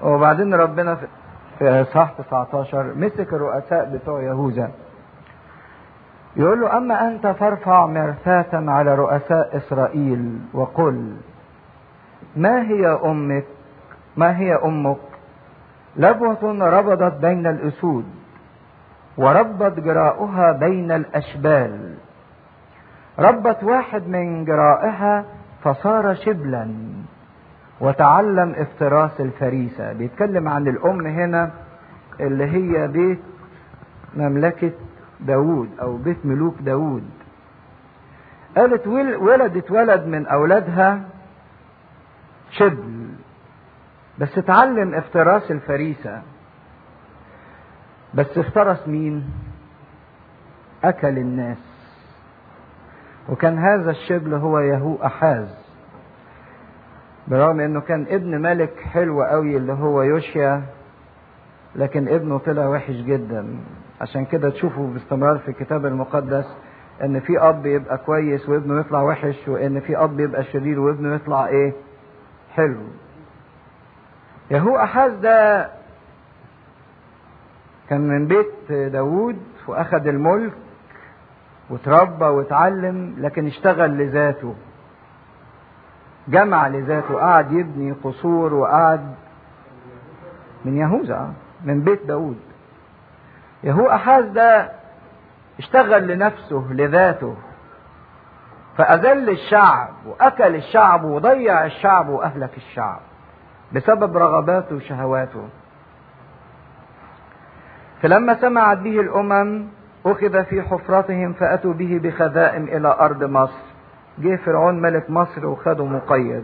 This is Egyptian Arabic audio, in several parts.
وبعدين ربنا في اصحاح 19 مسك الرؤساء بتوع يهوذا يقول له اما انت فارفع مرثاة على رؤساء اسرائيل وقل ما هي امك ما هي امك لبوة ربضت بين الاسود وربت جراؤها بين الاشبال ربت واحد من جرائها فصار شبلا وتعلم افتراس الفريسة بيتكلم عن الأم هنا اللي هي بيت مملكة داود أو بيت ملوك داود قالت ولدت ولد من أولادها شبل بس اتعلم افتراس الفريسة بس افترس مين أكل الناس وكان هذا الشبل هو يهو أحاز برغم انه كان ابن ملك حلو قوي اللي هو يوشيا لكن ابنه طلع وحش جدا عشان كده تشوفوا باستمرار في الكتاب المقدس ان في اب يبقى كويس وابنه يطلع وحش وان في اب يبقى شرير وابنه يطلع ايه حلو يهو احاز ده كان من بيت داوود واخد الملك وتربى واتعلم لكن اشتغل لذاته جمع لذاته قعد يبني قصور وقعد من يهوذا من بيت داود يهو أحاز ده اشتغل لنفسه لذاته فأذل الشعب وأكل الشعب وضيع الشعب وأهلك الشعب بسبب رغباته وشهواته فلما سمعت به الأمم أخذ في حفرتهم فأتوا به بخذائم إلى أرض مصر جه فرعون ملك مصر وخده مقيد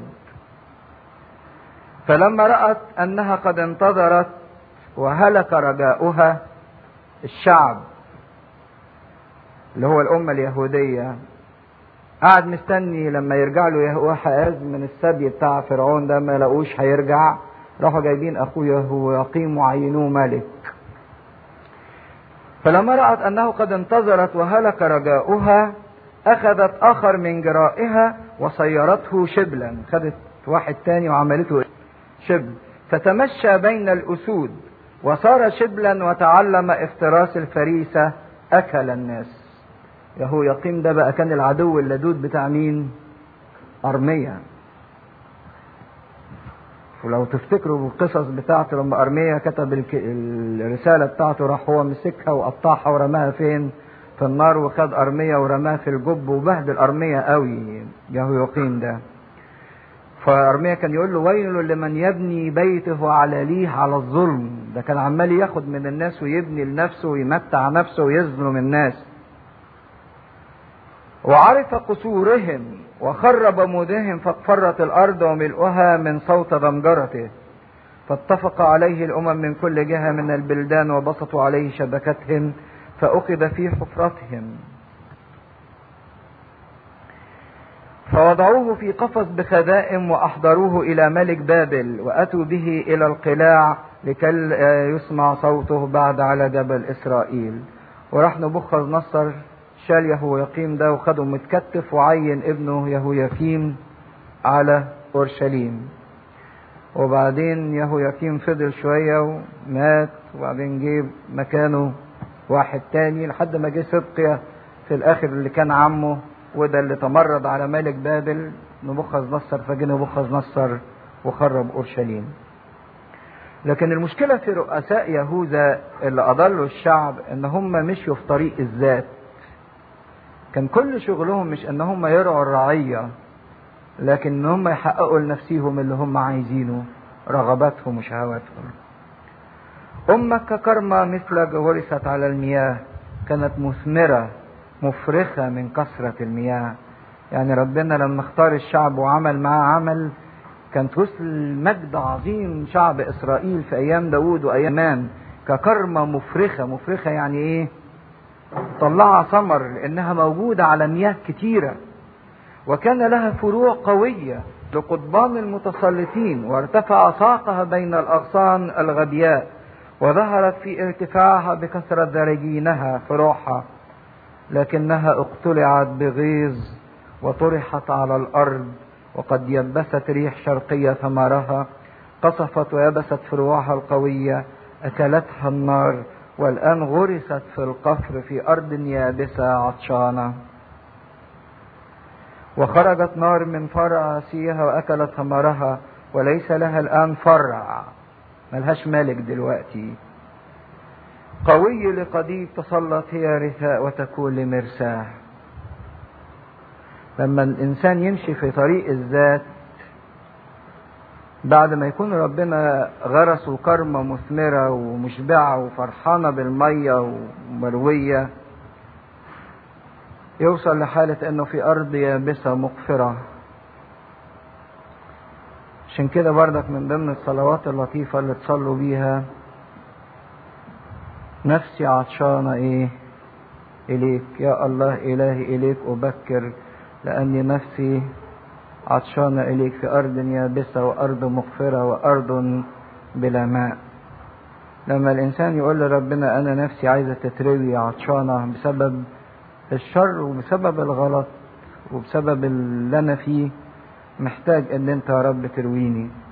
فلما رأت أنها قد انتظرت وهلك رجاؤها الشعب اللي هو الأمة اليهودية قعد مستني لما يرجع له يهوحاز من السبي بتاع فرعون ده ما لقوش هيرجع راحوا جايبين أخوه يهويقيم وعينوه ملك فلما رأت أنه قد انتظرت وهلك رجاؤها أخذت آخر من جرائها وصيرته شبلا خدت واحد تاني وعملته شبل فتمشى بين الأسود وصار شبلا وتعلم افتراس الفريسة أكل الناس يهو يقيم ده بقى كان العدو اللدود بتاع مين أرمية ولو تفتكروا القصص بتاعته لما أرمية كتب الرسالة بتاعته راح هو مسكها وقطعها ورماها فين في النار وخد أرمية ورماه في الجب وبهدل أرمية قوي يهو يقيم ده فأرمية كان يقول له ويل لمن يبني بيته على ليه على الظلم ده كان عمال ياخد من الناس ويبني لنفسه ويمتع نفسه ويظلم الناس وعرف قصورهم وخرب مودهم فاقفرت الأرض وملؤها من صوت ضمجرته فاتفق عليه الأمم من كل جهة من البلدان وبسطوا عليه شبكتهم فأخذ في حفرتهم فوضعوه في قفص بخذائم وأحضروه إلى ملك بابل وأتوا به إلى القلاع لكي يسمع صوته بعد على جبل إسرائيل وراح نبوخذ نصر شال يهويقيم ده وخده متكتف وعين ابنه يهوياكيم على أورشليم وبعدين يهوياكيم فضل شوية ومات وبعدين جيب مكانه واحد تاني لحد ما جه صدقيا في الآخر اللي كان عمه وده اللي تمرد على ملك بابل نبوخذ نصر فجه نبوخذ نصر وخرب اورشليم لكن المشكله في رؤساء يهوذا اللي اضلوا الشعب ان هم مشوا في طريق الذات كان كل شغلهم مش ان هم يرعوا الرعيه لكن ان هم يحققوا لنفسهم اللي هم عايزينه رغباتهم وشهواتهم امك ككرمه مثل ورثت على المياه كانت مثمره مفرخة من كثرة المياه يعني ربنا لما اختار الشعب وعمل معاه عمل كانت وصل مجد عظيم شعب إسرائيل في أيام داود وأيام ككرمة مفرخة مفرخة يعني إيه طلعها ثمر لأنها موجودة على مياه كتيرة وكان لها فروع قوية لقضبان المتسلطين وارتفع ساقها بين الأغصان الغبياء وظهرت في ارتفاعها بكثرة درجينها فروعها لكنها اقتلعت بغيظ وطرحت على الارض وقد يبست ريح شرقيه ثمرها قصفت ويبست فروعها القوية أكلتها النار والآن غرست في القفر في أرض يابسة عطشانة وخرجت نار من فرع سيها وأكلت ثمرها وليس لها الآن فرع ملهاش مالك دلوقتي قوي لقديد تسلط هي رثاء وتكون لمرساه لما الإنسان يمشي في طريق الذات بعد ما يكون ربنا غرسه كرمة مثمرة ومشبعة وفرحانة بالمية ومروية يوصل لحالة انه في ارض يابسة مقفرة عشان كده بردك من ضمن الصلوات اللطيفة اللي تصلوا بيها نفسي عطشانة ايه اليك يا الله الهي اليك ابكر لاني نفسي عطشانة إليك في أرض يابسة وأرض مقفرة وأرض بلا ماء لما الإنسان يقول لربنا أنا نفسي عايزة تتروي عطشانة بسبب الشر وبسبب الغلط وبسبب اللي أنا فيه محتاج إن أنت يا رب ترويني